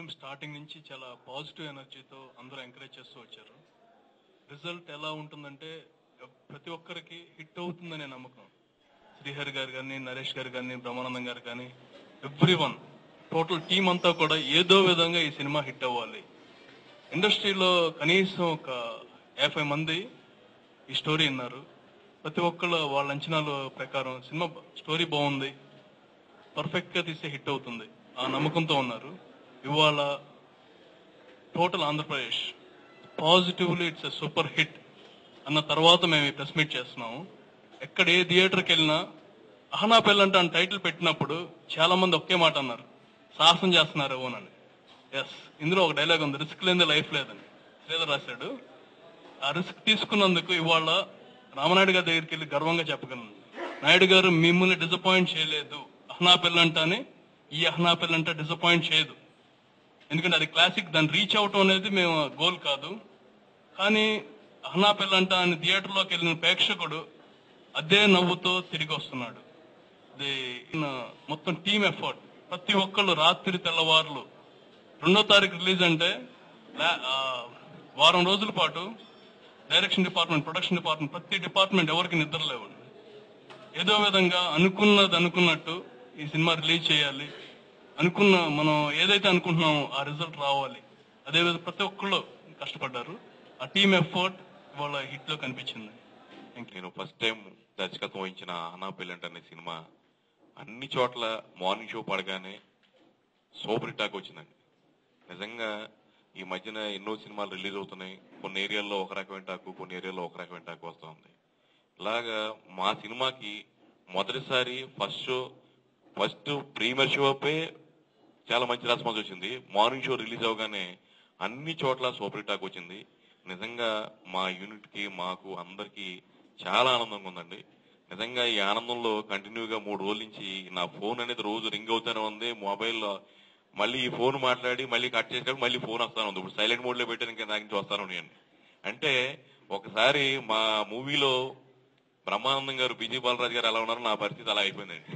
film starting నుంచి చాలా positive ఎనర్జీతో అందరూ ఎంకరేజ్ చేస్తూ వచ్చారు రిజల్ట్ ఎలా ఉంటుందంటే ప్రతి ఒక్కరికి హిట్ అవుతుందనే నమ్మకం శ్రీహరి గారు కానీ నరేష్ గారు కానీ బ్రహ్మానందం గారు కానీ ఎవ్రీ వన్ టోటల్ టీం అంతా కూడా ఏదో విధంగా ఈ సినిమా హిట్ అవ్వాలి ఇండస్ట్రీలో కనీసం ఒక యాభై మంది ఈ స్టోరీ విన్నారు ప్రతి ఒక్కళ్ళు వాళ్ళ అంచనాల ప్రకారం సినిమా స్టోరీ బాగుంది పర్ఫెక్ట్ గా తీస్తే హిట్ అవుతుంది ఆ నమ్మకంతో ఉన్నారు ఇవాళ total Andhra Pradesh positively it's a super hit అన్న తర్వాత మేము ఈ ప్రెస్ మీట్ చేస్తున్నాము ఎక్కడ ఏ థియేటర్కి వెళ్ళినా అహనా పెళ్ళంట అని టైటిల్ పెట్టినప్పుడు చాలా మంది ఒకే మాట అన్నారు సాహసం చేస్తున్నారు అని ఎస్ ఇందులో ఒక డైలాగ్ ఉంది రిస్క్ లేని లైఫ్ లేదని శ్రీధర్ రాశాడు ఆ రిస్క్ తీసుకున్నందుకు ఇవాళ రామనాయుడు గారి దగ్గరికి వెళ్ళి గర్వంగా చెప్పగలను నాయుడు గారు మిమ్మల్ని డిసప్పాయింట్ చేయలేదు అహనా పెళ్ళంట అని ఈ అహనా పెళ్ళంట డిసప్పాయింట్ చేయదు ఎందుకంటే అది క్లాసిక్ దాన్ని రీచ్ అవటం అనేది మేము గోల్ కాదు కానీ అహనా పెళ్ళంట అని థియేటర్లోకి వెళ్ళిన ప్రేక్షకుడు అదే నవ్వుతో తిరిగి వస్తున్నాడు ఇది నా- మొత్తం టీమ్ ఎఫర్ట్ ప్రతి ఒక్కళ్ళు రాత్రి తెల్లవారులు రెండో తారీఖు రిలీజ్ అంటే లా- ఆ, వారం రోజుల పాటు డైరెక్షన్ డిపార్ట్మెంట్ ప్రొడక్షన్ డిపార్ట్మెంట్ ప్రతి డిపార్ట్మెంట్ ఎవరికి నిద్ర లేవండి ఏదో విధంగా అనుకున్నది అనుకున్నట్టు ఈ సినిమా రిలీజ్ చేయాలి అనుకున్న మనం ఏదైతే అనుకుంటున్నామో ఆ రిజల్ట్ రావాలి అదే విధంగా ప్రతి ఒక్కళ్ళు కష్టపడ్డారు ఆ టీమ్ ఎఫర్ట్ ఇవాళ హిట్ లో కనిపించింది థ్యాంక్ యూ నేను ఫస్ట్ టైం దర్శకత్వం వహించిన అనా పెళ్ళంట అనే సినిమా అన్ని చోట్ల మార్నింగ్ షో పడగానే సూపర్ టాక్ వచ్చిందండి నిజంగా ఈ మధ్యన ఎన్నో సినిమాలు రిలీజ్ అవుతున్నాయి కొన్ని ఏరియాల్లో ఒక రకమైన టాకు కొన్ని ఏరియాల్లో ఒక రకమైన టాకు వస్తూ ఉంది ఇలాగా మా సినిమాకి మొదటిసారి first show first premiere show అప్పే చాలా మంచి రెస్పాన్స్ వచ్చింది మార్నింగ్ షో రిలీజ్ అవగానే అన్ని చోట్ల సూపర్ టాక్ వచ్చింది నిజంగా మా యూనిట్ కి మాకు అందరికి చాలా ఆనందంగా ఉందండి నిజంగా ఈ ఆనందంలో కంటిన్యూగా మూడు రోజుల నుంచి నా ఫోన్ అనేది రోజు రింగ్ అవుతూనే ఉంది మొబైల్లో మళ్ళీ ఈ ఫోన్ మాట్లాడి మళ్ళీ కట్ చేసినప్పుడు మళ్ళీ ఫోన్ వస్తాను ఉంది ఇప్పుడు సైలెంట్ మోడ్ లో పెట్టాను ఇంకా నాకు నుంచి వస్తాను నేను అంటే ఒకసారి మా మూవీలో బ్రహ్మానందం గారు బిజీ బాలరాజు గారు ఎలా ఉన్నారో నా పరిస్థితి అలా అయిపోయిందండి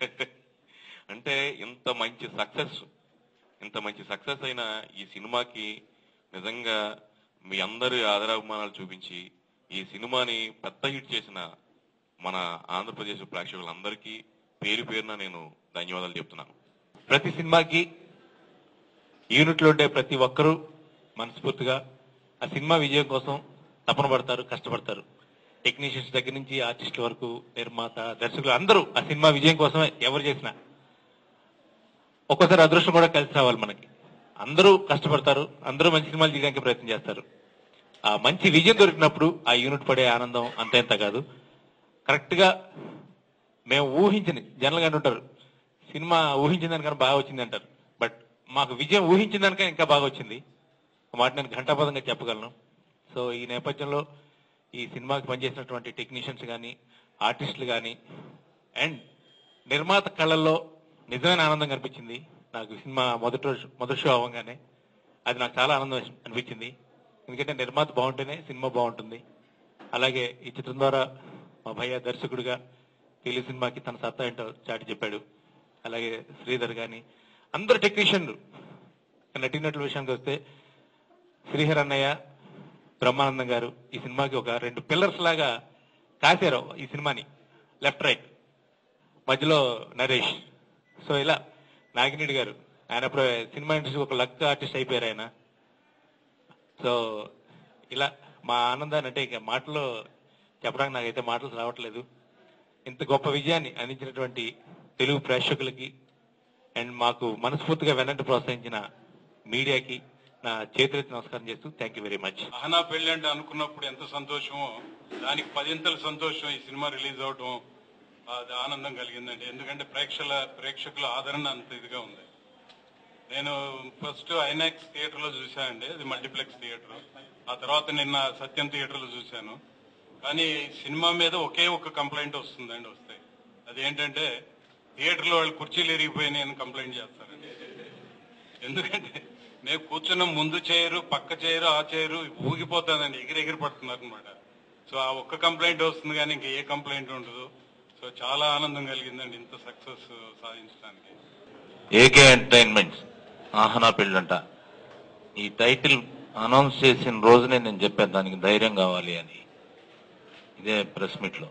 అంటే ఇంత మంచి సక్సెస్ ఇంత మంచి సక్సెస్ అయిన ఈ సినిమాకి నిజంగా మీ అందరి ఆదరాభిమానాలు చూపించి ఈ సినిమాని పెద్ద హిట్ చేసిన మన ఆంధ్రప్రదేశ్ ప్రేక్షకులందరికీ పేరు పేరున నేను ధన్యవాదాలు చెప్తున్నాను ప్రతి సినిమాకి యూనిట్లో ఉండే ప్రతి ఒక్కరూ మనస్ఫూర్తిగా ఆ సినిమా విజయం కోసం తపన పడతారు కష్టపడతారు టెక్నీషియన్స్ దగ్గర నుంచి ఆర్టిస్టుల వరకు నిర్మాత దర్శకులు అందరూ ఆ సినిమా విజయం కోసమే ఎవరు చేసినా ఒక్కోసారి అదృష్టం కూడా కలిసి రావాలి మనకి అందరూ కష్టపడతారు అందరూ మంచి సినిమాలు తీయడానికి ప్రయత్నం చేస్తారు ఆ మంచి విజయం దొరికినప్పుడు ఆ యూనిట్ పడే ఆనందం అంత ఇంత కాదు కరెక్ట్ గా మేము ఊహించింది జనరల్ గా అంటుంటారు సినిమా ఊహించిన దానికన్నా బాగా వచ్చింది అంటారు బట్ మాకు విజయం ఊహించిన దానికన్నా ఇంకా బాగా వచ్చింది ఆ మాట నేను ఘంటాపదంగా చెప్పగలను సో ఈ నేపథ్యంలో ఈ సినిమాకి పనిచేసినటువంటి టెక్నీషియన్స్ కానీ ఆర్టిస్టులు కానీ అండ్ నిర్మాత కళల్లో నిజమైన ఆనందం కనిపించింది నాకు సినిమా మొదటి రోజు మొదటి షో అవ్వగానే అది నాకు చాలా ఆనందం అనిపించింది ఎందుకంటే నిర్మాత బాగుంటేనే సినిమా బాగుంటుంది అలాగే ఈ చిత్రం ద్వారా మా భయ్య దర్శకుడిగా తెలుగు సినిమాకి తన సత్తా ఏంటో చాటి చెప్పాడు అలాగే శ్రీధర్ గాని అందరు టెక్నీషియన్లు నటీనటుల విషయానికి వస్తే శ్రీహర్ అన్నయ్య బ్రహ్మానందం గారు ఈ సినిమాకి ఒక రెండు పిల్లర్స్ లాగా కాశారు ఈ సినిమాని లెఫ్ట్ రైట్ మధ్యలో నరేష్ సో ఇలా నాగిరెడ్డి గారు ఆయన ఇప్పుడు సినిమా ఇండస్ట్రీ ఒక లక్ ఆర్టిస్ట్ అయిపోయారు ఆయన సో ఇలా మా ఆనందాన్ని అంటే ఇక మాటలో చెప్పడానికి నాకైతే మాటలు రావట్లేదు ఇంత గొప్ప విజయాన్ని అందించినటువంటి తెలుగు ప్రేక్షకులకి అండ్ మాకు మనస్ఫూర్తిగా వెనంటి ప్రోత్సహించిన మీడియాకి నా చేతులెత్తి నమస్కారం చేస్తూ thank you very much Ahana పెళ్లి అంటే అనుకున్నప్పుడు ఎంత సంతోషమో దానికి పదింతల సంతోషం ఈ సినిమా రిలీజ్ అవటం అది ఆనందం కలిగిందండి ఎందుకంటే ప్రేక్షకుల ప్రేక్షకుల ఆదరణ అంత ఇదిగా ఉంది నేను ఫస్ట్ ఐనాక్స్ థియేటర్ లో చూశానండి అది మల్టీప్లెక్స్ థియేటర్ ఆ తర్వాత నిన్న సత్యం థియేటర్ లో చూశాను కానీ సినిమా మీద ఒకే ఒక కంప్లైంట్ వస్తుందండి వస్తాయి అదేంటంటే థియేటర్ లో వాళ్ళు కుర్చీలు ఎరిగిపోయినాయి అని కంప్లైంట్ చేస్తారండి ఎందుకంటే మేము కూర్చున్న ముందు చేయరు పక్క చేయరు ఆ చేయరు ఊగిపోతుందండి ఎగిరి ఎగిరి పడుతున్నారు అనమాట సో ఆ ఒక్క కంప్లైంట్ వస్తుంది కానీ ఇంకా ఏ కంప్లైంట్ ఉండదు సో చాలా ఆనందం కలిగిందండి ఇంత సక్సెస్ సాధించడానికి ఏకే ఎంటర్టైన్మెంట్స్ ఆహనా పెళ్ళంట ఈ టైటిల్ అనౌన్స్ చేసిన రోజునే నేను చెప్పాను దానికి ధైర్యం కావాలి అని ఇదే ప్రెస్ మీట్లో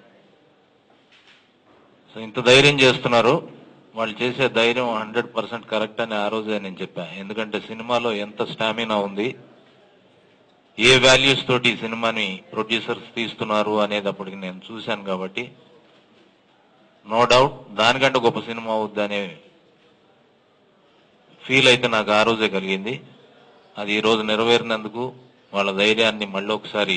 సో ఇంత ధైర్యం చేస్తున్నారు వాళ్ళు చేసే ధైర్యం హండ్రెడ్ పర్సెంట్ కరెక్ట్ అని ఆ రోజే నేను చెప్పా ఎందుకంటే సినిమాలో ఎంత స్టామినా ఉంది ఏ వాల్యూస్ తోటి ఈ సినిమాని ప్రొడ్యూసర్స్ తీస్తున్నారు అనేది అప్పటికి నేను చూశాను కాబట్టి నో డౌట్ దానికంటే గొప్ప సినిమా అవుద్దనే ఫీల్ అయితే నాకు ఆ రోజే కలిగింది అది ఈ రోజు నెరవేరినందుకు వాళ్ళ ధైర్యాన్ని మళ్ళీ ఒకసారి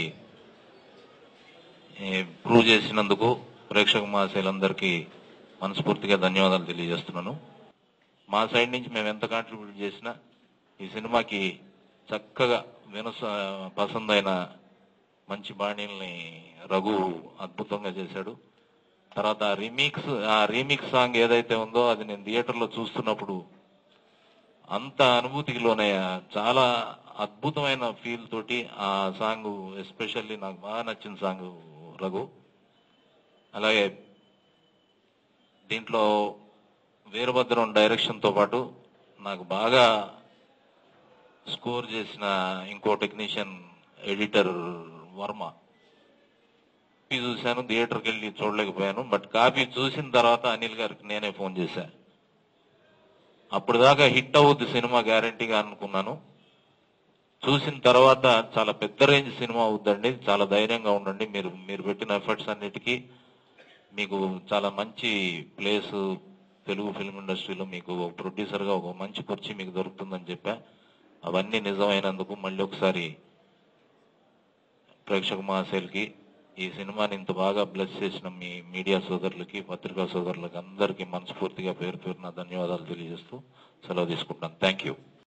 ప్రూవ్ చేసినందుకు ప్రేక్షక మహాశయులందరికీ మనస్ఫూర్తిగా ధన్యవాదాలు తెలియజేస్తున్నాను మా సైడ్ నుంచి మేము ఎంత కాంట్రిబ్యూట్ చేసినా ఈ సినిమాకి చక్కగా వినస పసందైన మంచి బాణీల్ని రఘు అద్భుతంగా చేశాడు తర్వాత ఆ రీమిక్స్ ఆ రీమిక్స్ సాంగ్ ఏదైతే ఉందో అది నేను థియేటర్లో చూస్తున్నప్పుడు అంత అనుభూతికి లోనయ్యా చాలా అద్భుతమైన ఫీల్ తోటి ఆ సాంగ్ ఎస్పెషల్లీ నాకు బాగా నచ్చిన సాంగ్ రఘు అలాగే దీంట్లో వీరభద్రం డైరెక్షన్ తో పాటు నాకు బాగా స్కోర్ చేసిన ఇంకో టెక్నీషియన్ ఎడిటర్ వర్మ కాపీ చూశాను థియేటర్కి వెళ్ళి చూడలేకపోయాను బట్ కాపీ చూసిన తర్వాత అనిల్ గారికి నేనే ఫోన్ చేశా అప్పుడు దాకా హిట్ అవుద్ది సినిమా గ్యారంటీగా అనుకున్నాను చూసిన తర్వాత చాలా పెద్ద రేంజ్ సినిమా అవుద్దండి చాలా ధైర్యంగా ఉండండి మీరు మీరు పెట్టిన ఎఫర్ట్స్ అన్నిటికీ మీకు చాలా మంచి ప్లేస్ తెలుగు ఫిల్మ్ ఇండస్ట్రీలో మీకు ప్రొడ్యూసర్ గా ఒక మంచి కుర్చీ మీకు దొరుకుతుందని చెప్పా అవన్నీ నిజమైనందుకు మళ్ళీ ఒకసారి ప్రేక్షక మహాశైలకి ఈ సినిమాని ఇంత బాగా బ్లెస్ చేసిన మీ మీడియా సోదరులకి పత్రికా సోదరులకి అందరికీ మనస్ఫూర్తిగా పేరు పేరున ధన్యవాదాలు తెలియజేస్తూ సెలవు తీసుకుంటాను థ్యాంక్ యూ